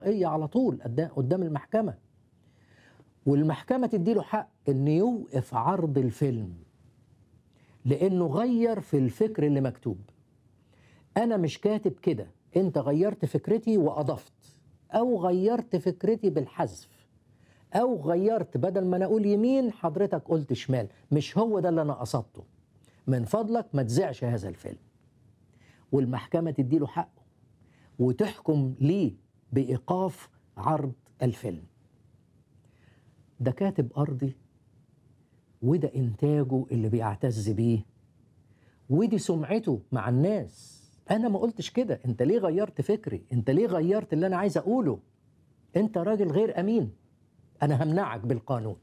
هي على طول قدام قدام المحكمة والمحكمة تديله حق إن يوقف عرض الفيلم لأنه غير في الفكر اللي مكتوب أنا مش كاتب كده أنت غيرت فكرتي وأضفت أو غيرت فكرتي بالحذف أو غيرت بدل ما أنا أقول يمين حضرتك قلت شمال مش هو ده اللي أنا قصدته من فضلك ما تذيعش هذا الفيلم والمحكمة تديله حقه وتحكم ليه بإيقاف عرض الفيلم ده كاتب أرضي وده إنتاجه اللي بيعتز بيه ودي سمعته مع الناس أنا ما قلتش كده أنت ليه غيرت فكري أنت ليه غيرت اللي أنا عايز أقوله أنت راجل غير أمين أنا همنعك بالقانون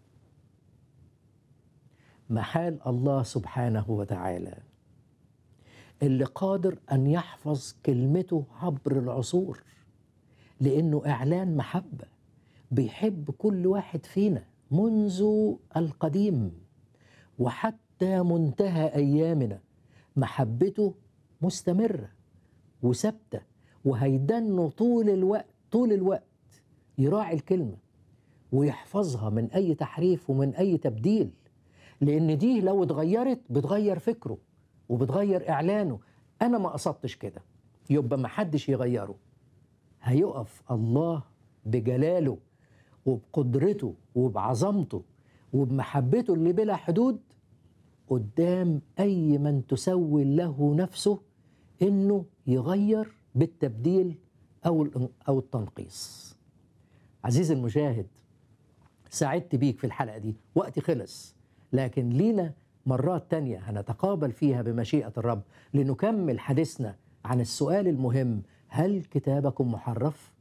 محال الله سبحانه وتعالى اللي قادر أن يحفظ كلمته عبر العصور لأنه إعلان محبة بيحب كل واحد فينا منذ القديم وحتى منتهى أيامنا محبته مستمرة وثابتة وهيدنه طول الوقت طول الوقت يراعي الكلمة ويحفظها من أي تحريف ومن أي تبديل لأن دي لو اتغيرت بتغير فكره وبتغير إعلانه أنا ما قصدتش كده يبقى ما حدش يغيره هيقف الله بجلاله وبقدرته وبعظمته وبمحبته اللي بلا حدود قدام أي من تسول له نفسه إنه يغير بالتبديل أو أو التنقيص. عزيزي المشاهد سعدت بيك في الحلقة دي وقتي خلص لكن لينا مرات تانية هنتقابل فيها بمشيئة الرب لنكمل حديثنا عن السؤال المهم هل كتابكم محرف؟